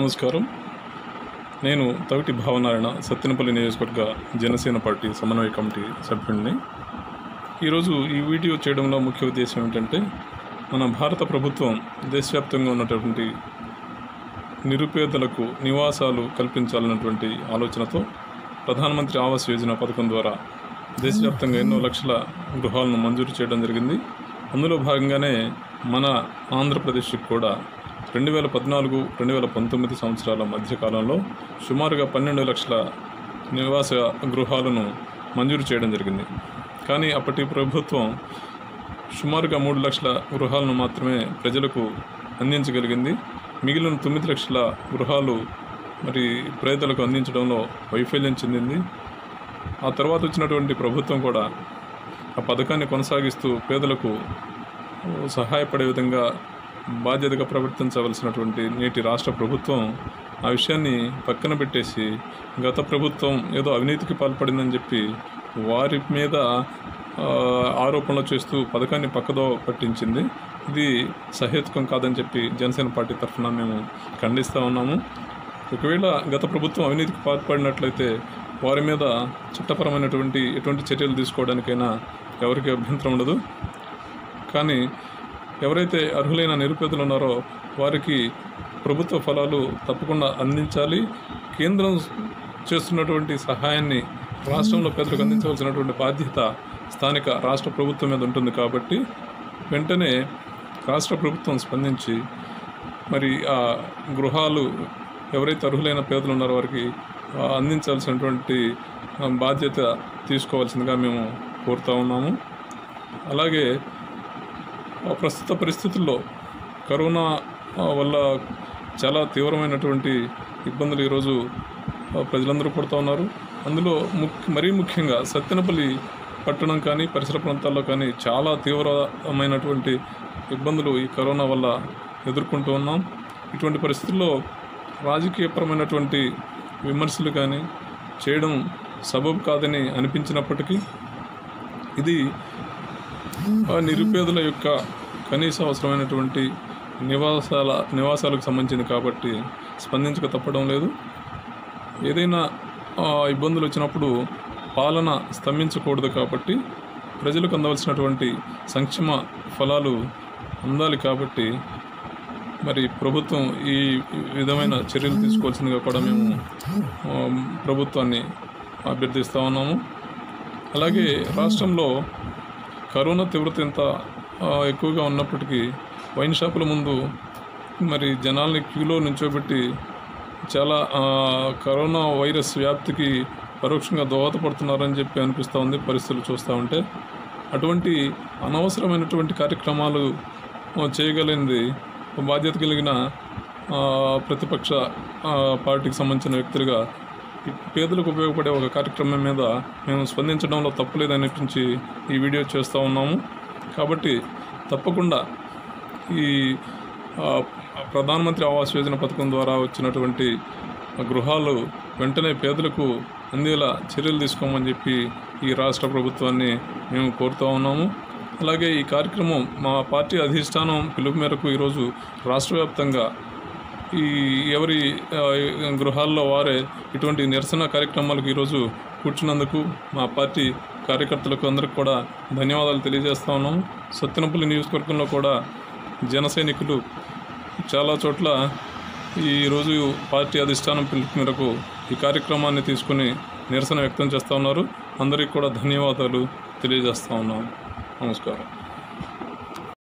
నమస్కారం నేను తవిటి భావనారాయణ సత్తెనపల్లి నియోజకవర్గ జనసేన పార్టీ సమన్వయ కమిటీ సభ్యుడిని ఈరోజు ఈ వీడియో చేయడంలో ముఖ్య ఉద్దేశం ఏంటంటే మన భారత ప్రభుత్వం దేశవ్యాప్తంగా ఉన్నటువంటి నిరుపేదలకు నివాసాలు కల్పించాలన్నటువంటి ఆలోచనతో ప్రధానమంత్రి ఆవాస్ యోజన పథకం ద్వారా దేశవ్యాప్తంగా ఎన్నో లక్షల గృహాలను మంజూరు చేయడం జరిగింది అందులో భాగంగానే మన ఆంధ్రప్రదేశ్కి కూడా రెండు వేల పద్నాలుగు రెండు వేల పంతొమ్మిది సంవత్సరాల మధ్యకాలంలో సుమారుగా పన్నెండు లక్షల నివాస గృహాలను మంజూరు చేయడం జరిగింది కానీ అప్పటి ప్రభుత్వం సుమారుగా మూడు లక్షల గృహాలను మాత్రమే ప్రజలకు అందించగలిగింది మిగిలిన తొమ్మిది లక్షల గృహాలు మరి పేదలకు అందించడంలో వైఫల్యం చెందింది ఆ తర్వాత వచ్చినటువంటి ప్రభుత్వం కూడా ఆ పథకాన్ని కొనసాగిస్తూ పేదలకు సహాయపడే విధంగా బాధ్యతగా ప్రవర్తించవలసినటువంటి నేటి రాష్ట్ర ప్రభుత్వం ఆ విషయాన్ని పక్కన పెట్టేసి గత ప్రభుత్వం ఏదో అవినీతికి పాల్పడిందని చెప్పి వారి మీద ఆ, ఆరోపణలు చేస్తూ పథకాన్ని పక్కదో పట్టించింది ఇది సహేతుకం కాదని చెప్పి జనసేన పార్టీ తరఫున మేము ఖండిస్తూ ఉన్నాము ఒకవేళ గత ప్రభుత్వం అవినీతికి పాల్పడినట్లయితే వారి మీద చట్టపరమైనటువంటి ఎటువంటి చర్యలు తీసుకోవడానికైనా ఎవరికి అభ్యంతరం ఉండదు కానీ ఎవరైతే అర్హులైన నిరుపేదలు ఉన్నారో వారికి ప్రభుత్వ ఫలాలు తప్పకుండా అందించాలి కేంద్రం చేస్తున్నటువంటి సహాయాన్ని రాష్ట్రంలో పేదలకు అందించవలసినటువంటి బాధ్యత స్థానిక రాష్ట్ర ప్రభుత్వం మీద ఉంటుంది కాబట్టి వెంటనే రాష్ట్ర ప్రభుత్వం స్పందించి మరి ఆ గృహాలు ఎవరైతే అర్హులైన పేదలు ఉన్నారో వారికి ఆ, అందించాల్సినటువంటి ఆ, బాధ్యత తీసుకోవాల్సిందిగా మేము కోరుతా ఉన్నాము అలాగే ఆ ప్రస్తుత పరిస్థితుల్లో కరోనా ఆ, వల్ల చాలా తీవ్రమైనటువంటి ఇబ్బందులు ఈరోజు ఆ, ప్రజలందరూ పడుతూ ఉన్నారు అందులో ముఖ్య మరీ ముఖ్యంగా సత్తెనపల్లి పట్టణం కానీ పరిసర ప్రాంతాల్లో కానీ చాలా తీవ్రమైనటువంటి ఇబ్బందులు ఈ కరోనా వల్ల ఎదుర్కొంటూ ఉన్నాం ఇటువంటి పరిస్థితుల్లో రాజకీయపరమైనటువంటి విమర్శలు కానీ చేయడం సబబు కాదని అనిపించినప్పటికీ ఇది ఆ నిరుపేదల యొక్క కనీస అవసరమైనటువంటి నివాసాల నివాసాలకు సంబంధించింది కాబట్టి స్పందించక తప్పడం లేదు ఏదైనా ఆ, ఇబ్బందులు వచ్చినప్పుడు పాలన స్తంభించకూడదు కాబట్టి ప్రజలకు అందవలసినటువంటి సంక్షేమ ఫలాలు అందాలి కాబట్టి మరి ప్రభుత్వం ఈ విధమైన చర్యలు తీసుకోవాల్సిందిగా కూడా మేము ఆ, ప్రభుత్వాన్ని అభ్యర్థిస్తూ ఉన్నాము అలాగే రాష్ట్రంలో కరోనా తీవ్రత ఎంత ఆ, ఎక్కువగా ఉన్నప్పటికీ వైన్ షాపుల ముందు మరి జనాల్ని క్యూలో నుంచోబెట్టి చాలా ఆ, కరోనా వైరస్ వ్యాప్తికి పరోక్షంగా దోహదపడుతున్నారని చెప్పి అనిపిస్తూ ఉంది పరిస్థితులు చూస్తూ ఉంటే అటువంటి అనవసరమైనటువంటి కార్యక్రమాలు ఆ, చేయగలిగింది బాధ్యత కలిగిన ఆ, ప్రతిపక్ష ఆ, పార్టీకి సంబంధించిన వ్యక్తులుగా ఈ పేదలకు ఉపయోగపడే ఒక కార్యక్రమం మీద మేము స్పందించడంలో తప్పులేదనిపించి ఈ వీడియో చేస్తూ ఉన్నాము కాబట్టి తప్పకుండా ఈ ఆ, ప్రధానమంత్రి ఆవాస్ యోజన పథకం ద్వారా వచ్చినటువంటి గృహాలు వెంటనే పేదలకు అందేలా చర్యలు తీసుకోమని చెప్పి ఈ రాష్ట్ర ప్రభుత్వాన్ని మేము కోరుతూ ఉన్నాము అలాగే ఈ కార్యక్రమం మా పార్టీ అధిష్టానం పిలుపు మేరకు ఈరోజు రాష్ట్ర వ్యాప్తంగా ఈ ఎవరి ఆ, గృహాల్లో వారే ఇటువంటి నిరసన కార్యక్రమాలకు ఈరోజు కూర్చున్నందుకు మా పార్టీ కార్యకర్తలకు అందరికి కూడా ధన్యవాదాలు తెలియజేస్తా ఉన్నాము సత్తెనపల్లి నియోజకవర్గంలో కూడా జన సైనికులు చాలా చోట్ల ఈరోజు పార్టీ అధిష్టానం పిలుపు మేరకు ఈ కార్యక్రమాన్ని తీసుకుని నిరసన వ్యక్తం చేస్తూ ఉన్నారు అందరికీ కూడా ధన్యవాదాలు తెలియజేస్తా ఉన్నాం నమస్కారం